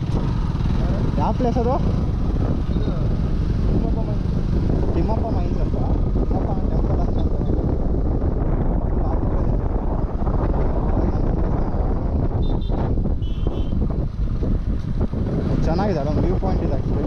ಯಾವ ಪ್ಲೇಸ್ ಅದು ತಿಮ್ಮಪ್ಪ ಮೈನ್ಸ್ ಅಂತ ತಿಮ್ಮಪ್ಪ ಟೆಂಪಲ್ ಅಂತ ಅಂತಾರೆ. full ಆಫ್ರಿಕಾ ಇದೆ. ಚೆನ್ನಾಗಿದೆ ಅದೊಂದು ವ್ಯೂ ಪಾಯಿಂಟ್ ಇದೆ ಆ್ಯಕ್ಚುಲಿ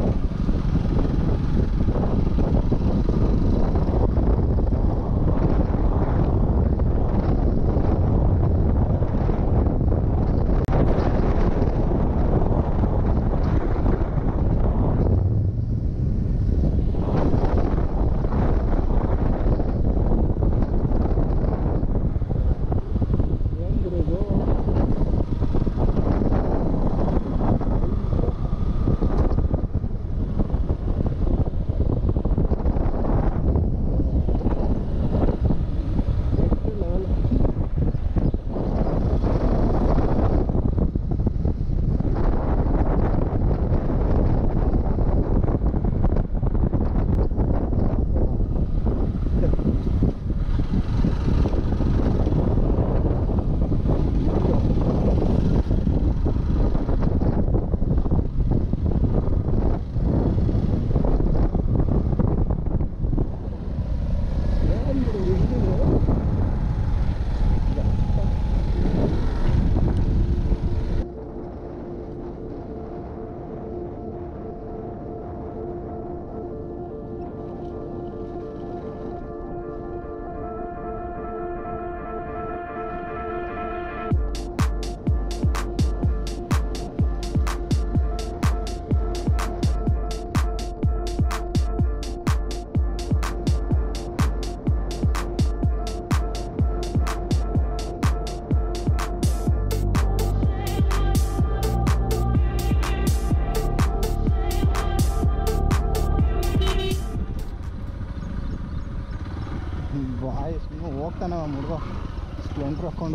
ಬಾಯ್ ಸುಮ್ಮನೆ ಹೋಗ್ತಾನೆ ಅವ್ನು ಹುಡುಗ ಸ್ಪ್ಲೆಂಡ್ರ್ ಹಾಕ್ಕೊಂಡು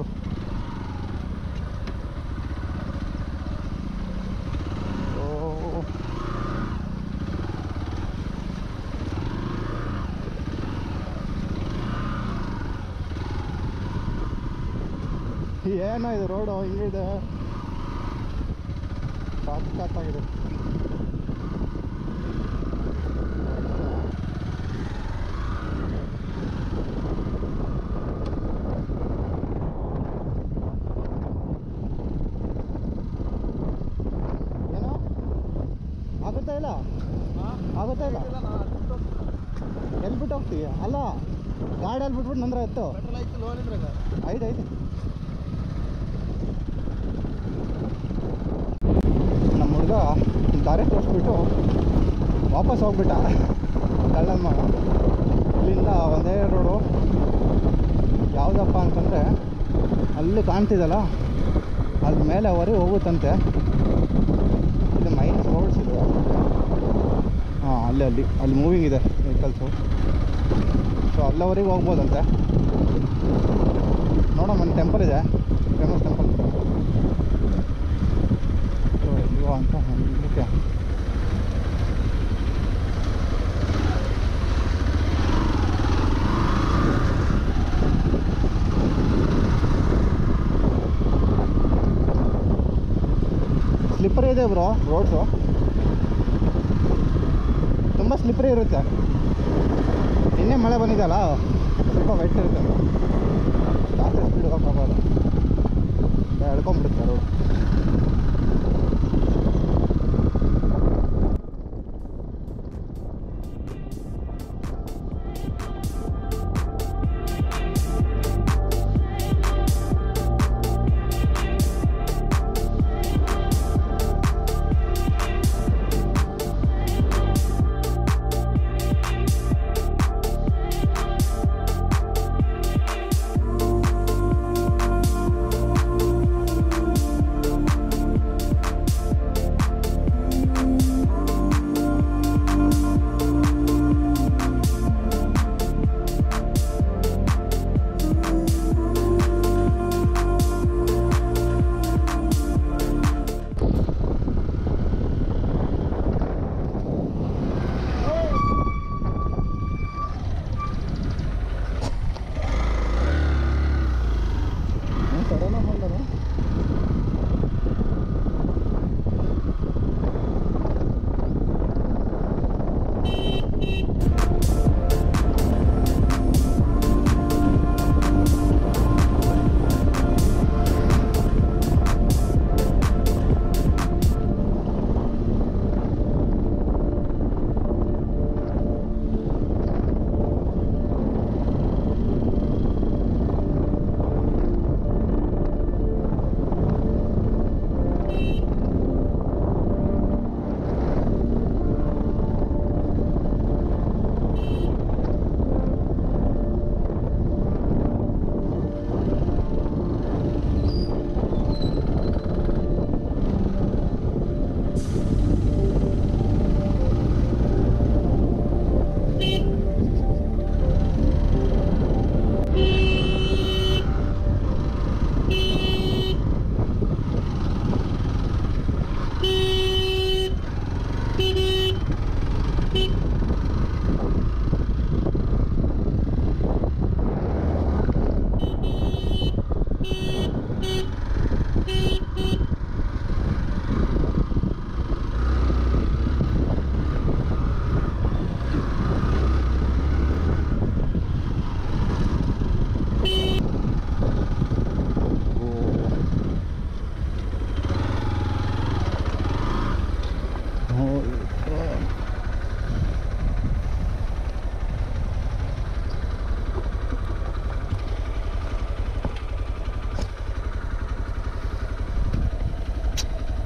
ಓ ಏನೋ ಇದು ರೋಡು ಹಿಂಗಿದೆ ಸಖತ್ತಾಗಿದೆ ಏನೋ ಆಗುತ್ತಾ ಇಲ್ಲ ಆಗುತ್ತಾ ಇಲ್ಲ ಎಲ್ಲಿ ಬಿಟ್ಟು ಹೋಗ್ತೀಯ ಅಲ್ಲ ಗಾಡಿಯಲ್ಲಿ ಬಿಟ್ಬಿಟ್ಟು ನಂತರ ಎತ್ತು ಐದು ಐದು ನಮ್ಮ ಹುಡುಗ ದಾರಿ ತೋರಿಸ್ಬಿಟ್ಟು ವಾಪಸ್ ಹೋಗ್ಬಿಟ್ಟ ಕಳ್ಳಮ್ಮ ಇಲ್ಲಿಂದ ಒಂದೇ ರೋಡು ಯಾವುದಪ್ಪ ಅಂತಂದರೆ ಅಲ್ಲಿ ಕಾಣ್ತಿದಲ್ಲ ಅಲ್ಲಿ ಮೇಲೆ ಹೊರಿ ಹೋಗುತ್ತಂತೆ ಇದು ಮೈನಸ್ ರೋಡ್ಸ್ ಇದೆ ಹಾಂ ಅಲ್ಲಿ ಅಲ್ಲಿ ಅಲ್ಲಿ ಮೂವಿಂಗ್ ಇದೆ ವೆಹಿಕಲ್ಸು ಸೊ ಅಲ್ಲವರೆಗೆ ಹೋಗ್ಬೋದಂತೆ ನೋಡಮ್ಮ ಒಂದು ಟೆಂಪಲ್ ಇದೆ ಫೇಮಸ್ ಟೆಂಪಲ್ ಸೊ ಇಲ್ವಾ ಅಂತ ಇದಕ್ಕೆ ಸ್ಲಿಪ್ಪರಿ ಇದೆ ಬ್ರೋ ರೋಡ್ಸು ತುಂಬ ಸ್ಲಿಪ್ಪರಿ ಇರುತ್ತೆ ನಿನ್ನೆ ಮಳೆ ಬಂದಿದೆಯಲ್ಲ ಸ್ವಲ್ಪ ವೈಟ್ ಇರುತ್ತೆ ಜಾಸ್ತಿ ಸ್ಪೀಡ್ ಹೋಗೋಕ್ಕಾಗಲ್ಲ ಎಳ್ಕೊಂಬಿಡುತ್ತೆ ರೋಡ್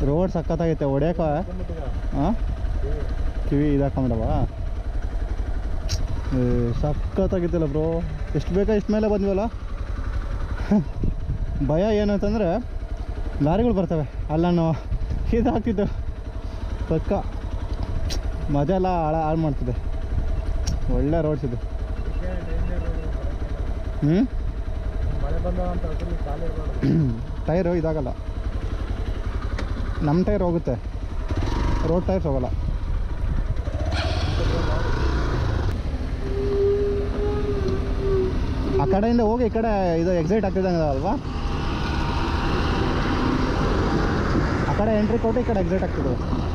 ರೋಡ್ ಸಖತ್ತಾಗೈತೆ ಹೊಡ್ಯಾಕ ಹಾಂ ಕಿವಿ ಇದಾಕೊಂಬಿಡವ ಏ ಸಖತ್ತಾಗಿತ್ತಲ್ಲ ಬ್ರೋ ಎಷ್ಟು ಬೇಕಾ ಇಷ್ಟು ಮೇಲೆ ಬಂದ್ವಲ್ಲ ಭಯ ಏನು ಅಂತಂದರೆ ಲಾರಿಗಳು ಬರ್ತವೆ ಅಲ್ಲ ನಾವು ಇದಾಗ್ತಿದ್ದು ಪಕ್ಕ ಮಜಾ ಎಲ್ಲ ಹಾಳು ಹಾಳು ಮಾಡ್ತಿದೆ ಒಳ್ಳೆ ರೋಡ್ಸ್ ಇದು ಹ್ಞೂ ಮಳೆ ಬಂದ ಅಂತ ಅದ್ರಲ್ಲಿ ಖಾಲಿ ಇರಬಾರ್ದು ಟೈರು ಇದಾಗಲ್ಲ ನಮ್ಮ ಟೈರ್ ಹೋಗುತ್ತೆ ರೋಡ್ ಟೈರ್ಸ್ ಹೋಗಲ್ಲ ಆ ಕಡೆಯಿಂದ ಹೋಗಿ ಈ ಕಡೆ ಇದು ಎಕ್ಸೈಟ್ ಆಗ್ತಿದ್ದಂಗೆ ಅಲ್ವಾ ಆ ಕಡೆ ಎಂಟ್ರಿ ಕೊಟ್ಟು ಈ ಕಡೆ ಎಕ್ಸೈಟ್ ಆಗ್ತಿದೆ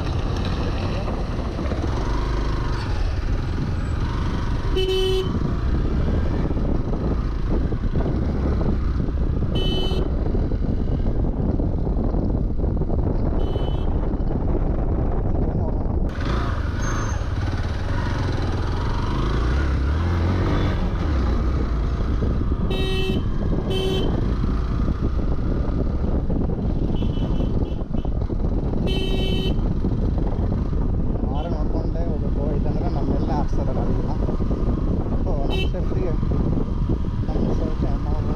ಮಾರ ನೋಡ್ಕೊಂಡೇ ಹೋಗ್ಬೇಕು ಇಲ್ಲಾಂದ್ರೆ ನಮ್ಮೆಲ್ಲ ಹಾಕ್ಸ್ತಾರೆ ಗಾಡಿನ ಸೊ ನಮ್ಮ ಸೇಫ್ಟಿಗೆ ನಮ್ಮ ಸೇಫ್ಟಿ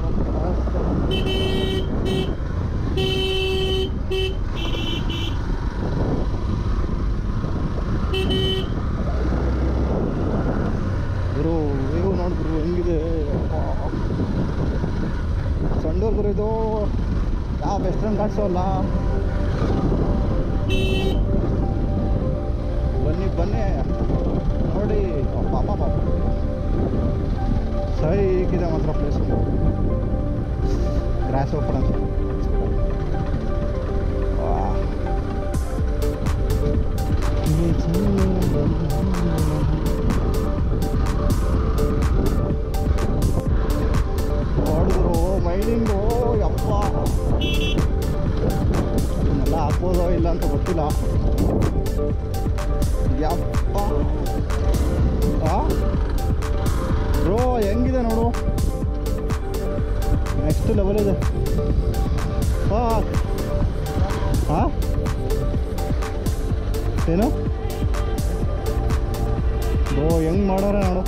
ಗುರು ಇವು ನೋಡಿ ಗುರು ಹೆಂಗಿದೆ ಸಂಡೂರು ಗುರು ಇದು ಯಾವ ವೆಸ್ಟರ್ನ್ ಘಾಟ್ಸು ಅಲ್ಲ ಬನ್ನಿ ಬನ್ನಿ ನೋಡಿ ಪಾಪ ಪಾಪ ಸೈಗಿದೆ ಮಾತ್ರ ಪ್ಲೇಸು ಗ್ರಾಸ್ ಓಪನ್ ಅಂತ ಹೊಡೆದ್ರು ಮೈನಿಂಗು ಯಪ್ಪ ಇದನ್ನೆಲ್ಲ ಹಾಕ್ಬೋದೋ ಇಲ್ಲ ಅಂತ ಗೊತ್ತಿಲ್ಲ ಯಪ್ಪ ಬ್ರೋ ಹೆಂಗಿದೆ ನೋಡು ನೆಕ್ಸ್ಟ್ ಲೆವೆಲ್ ಇದೆ ಹಾಂ ಏನು ಬ್ರೋ ಹೆಂಗ್ ಮಾಡೋರೆ ನೋಡು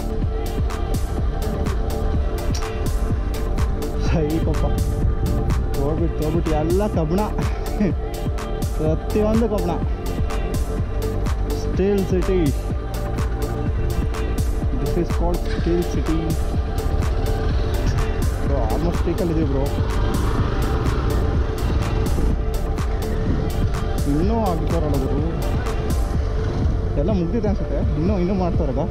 ಸೈ ಪಾಪ ಹೋಗ್ಬಿಟ್ಟು ಹೋಗ್ಬಿಟ್ಟು ಎಲ್ಲ ಕಬ್ಬಣ ಪ್ರತಿಯೊಂದು ಕಬ್ಬಣ steel city this is called steel city bro almost ಸ್ಟೀಕಲ್ಲಿದ್ದೀವಿ ಬ್ರೋ ಇನ್ನೂ ಆಗ್ತಾರಲ್ಲ ಗುರು ಎಲ್ಲ ಮುಗ್ದಿದೆ ಅನ್ಸುತ್ತೆ ಇನ್ನೂ ಇನ್ನೂ ಮಾಡ್ತಾರಲ್ಲ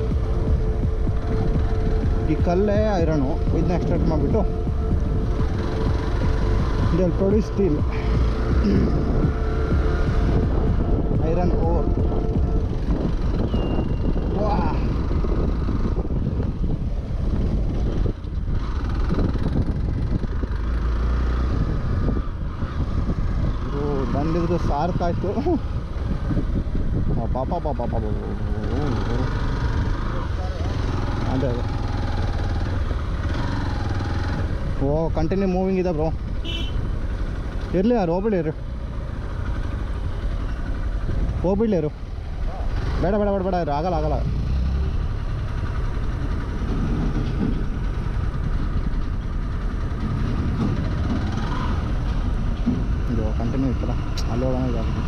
ಈ ಕಲ್ಲೇ ಐರನು ಇದನ್ನ ಎಕ್ಸ್ಟ್ರಾಕ್ಟ್ ಮಾಡಿಬಿಟ್ಟು ಇದರಲ್ಲಿ ಪ್ರೊಡ್ಯೂಸ್ ಸ್ಟೀಲ್ ಐರನ್ ಓರ್ ವಾ ಇದು ಬಂದಿದ್ದು ಸಾರ್ಕಾಯ್ತು ಆ, ಪಾಪ ಪಾಪ ಪಾಪ ಅದೇ ಅದೇ ಓ ಕಂಟಿನ್ಯೂ ಮೂವಿಂಗ್ ಇದೆ ಬ್ರೋ ಇರಲಿ ಯಾರು ಹೋಗ್ಬಿಡಿ ಇರು ಹೋಗ್ಬಿಡ್ಲಿ ಇರು ಬೇಡ ಬೇಡ ಬೇಡ ಬೇಡ ಇರು ಆಗಲ್ಲ ಆಗಲ್ಲ ಇದು ಕಂಟಿನ್ಯೂ ಇತ್ತಲ್ಲ ಅಲ್ಲಿ ಹೋಗೋಣ ಇದಾಗುತ್ತೆ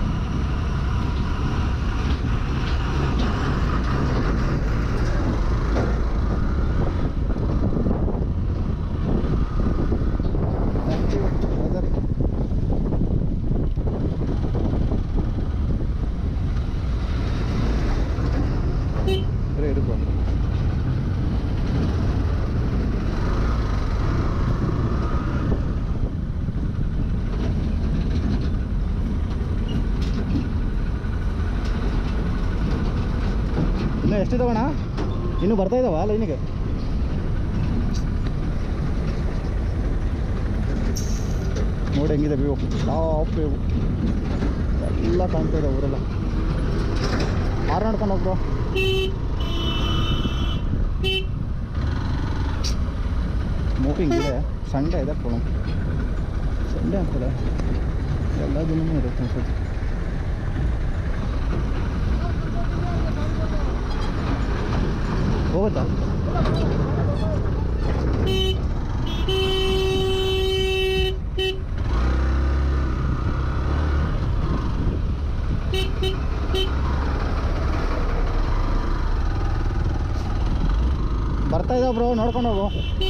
Thank you, brother. ಇರು, ಇರು bro. ಇನ್ನು ಎಷ್ಟಿದಾವಣ ಇನ್ನೂ ಬರ್ತಾ ಇದಾವ ಲೈನಿಗೆ ನೋಡಿ ಹೆಂಗಿದೆ ವ್ಯೂ ಟಾಪ್ ವ್ಯೂ ಎಲ್ಲ ಕಾಣ್ತಾ ಇದೆ ಊರೆಲ್ಲ ಆರು ನಡ್ಕೊಂಡು ಹೋಗ್ರು ಮೂವಿಂಗ್ ಇದೆ ಸಂಡೇ ಇದೆ ಕೊಡು ಸಂಡೇ ಅಂತಲ್ಲ ಎಲ್ಲ ದಿನವೂ ಇರುತ್ತೆ ಅನ್ಸುತ್ತೆ ಹೋಗುತ್ತಾ ಬರ್ತಾ ಇದ್ದಾವ ಬ್ರೋ ನೋಡ್ಕೊಂಡು ಹೋಗು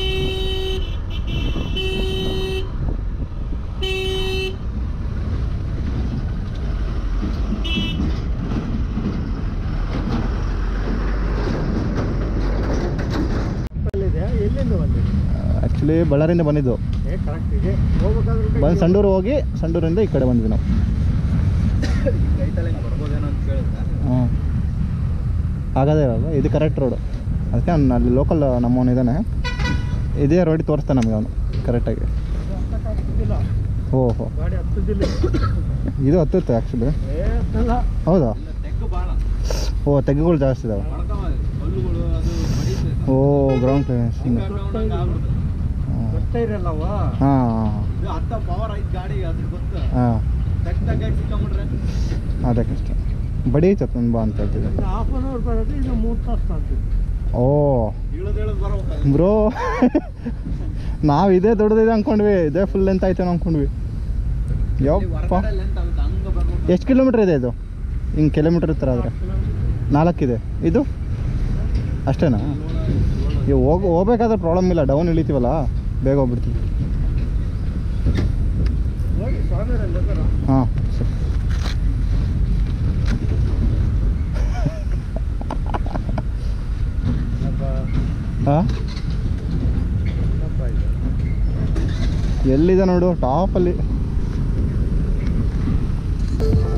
ಅಲ್ಲಿದೆ ಎಲ್ಲಿಂದ ಬಂದಿ ಆ್ಯಕ್ಚುಲಿ ಬಳ್ಳಾರಿಯಿಂದ ಬಂದಿದ್ದು ಏ ಕರೆಕ್ಟ್ ಇದೆ ಹೋಗ್ಬೇಕಾದ್ರೆ ಬಂದು ಸಂಡೂರು ಹೋಗಿ ಸಂಡೂರಿಂದ ಈ ಕಡೆ ಬಂದ್ವಿ ನಾವು ಕೈತಲೆ ಬರ್ಬೋದೇನೋ ಅಂತ ಕೇಳಿದ್ರೆ ಹ್ಞೂ ಆಗದೇ ಇರೋದು ಇದು ಕರೆಕ್ಟ್ ರೋಡು ಅದಕ್ಕೆ ಅವ್ನು ಅಲ್ಲಿ ಲೋಕಲ್ ನಮ್ಮವನು ಇದ್ದಾನೆ ಇದೇ ರೋಡಿಗೆ ತೋರಿಸ್ತಾನೆ ನಮಗೆ ಅವನು ಕರೆಕ್ಟಾಗಿ ಹತ್ತಕ್ಕಾಗ್ತಿದ್ದಿಲ್ಲ ಓಹೋ ಗಾಡಿ ಹತ್ತದಿಲ್ಲ ಇದು ಹತ್ತುತ್ತೆ ಆ್ಯಕ್ಚುಲಿ ಏ ಹತ್ತಲ್ಲ ಹೌದಾ ತೆಗ್ಗು ಭಾಳ ಓ ತೆಗ್ಗುಗಳು ಜಾಸ್ತಿ ಇದಾವೆ ಕಲ್ಲುಗಳು ಅದು ಮಡಿತೈತೆ ಓ ಗ್ರೌಂಡ್ ಕ್ಲಿಯರೆನ್ಸ್ ಗೊತ್ತೇ ಇರಲ್ಲವ ಹಾಂ ಹಾಂ ಇದು ಹತ್ತ ಪವರ್ ಐತ್ ಗಾಡಿಗೆ ಅದ್ರ ಗೊತ್ತ ಹಾಂ ತೆಗ್ ತೆಗ್ಗಾಕಿ ಸಿಕ್ಕೊಂಬಿಟ್ರೆ ಅದಕ್ಕಷ್ಟೆ ಬಡಿ ಚತ್ಮನ್ ಬಾ ಅಂತ ಹೇಳ್ತಿದ್ದೆ ಇನ್ನು ಹಾಫ್ ಅನ್ ಅವರ್ ಬರೋದು ಇನ್ನು ಮೂರು ತಾಸು ಕಾಣ್ತೀವಿ ಓ ಇಳದ್ ಇಳದ್ ಬರ್ಬೇಕು ಬ್ರೋ ನಾವು ಇದೇ ದೊಡ್ಡದಿದೆ ಅಂದ್ಕೊಂಡ್ವಿ ಇದೇ ಫುಲ್ ಲೆಂತ್ ಆಯ್ತು ಅಂದ್ಕೊಂಡ್ವಿ ಯಪ್ಪ ಹಂಗ ಬರ್ಬೇಕು ಎಷ್ಟು ಕಿಲೋಮೀಟ್ರ್ ಇದೆ ಇದು ಹಿಂಗೆ ಕಿಲೋಮೀಟ್ರ್ ಥರ ಆದರೆ ನಾಲ್ಕಿದೆ ಇದು ಅಷ್ಟೇನಾ ಈಗ ಹೋಗಿ ಹೋಗ್ಬೇಕಾದ್ರೆ ಪ್ರಾಬ್ಲಮ್ ಇಲ್ಲ ಡೌನ್ ಇಳಿತೀವಲ್ಲ ಬೇಗ ಹೋಗ್ಬಿಡ್ತೀವಿ ಹೋಗಿ ಸ್ವಾಮಿರಲ್ಲಿ ಬೇಕಾರೆ ಹಾಂ ಸರಿ ಹಾಂ ಎಲ್ಲಿದೆ ನೋಡು ಟಾಪಲ್ಲಿ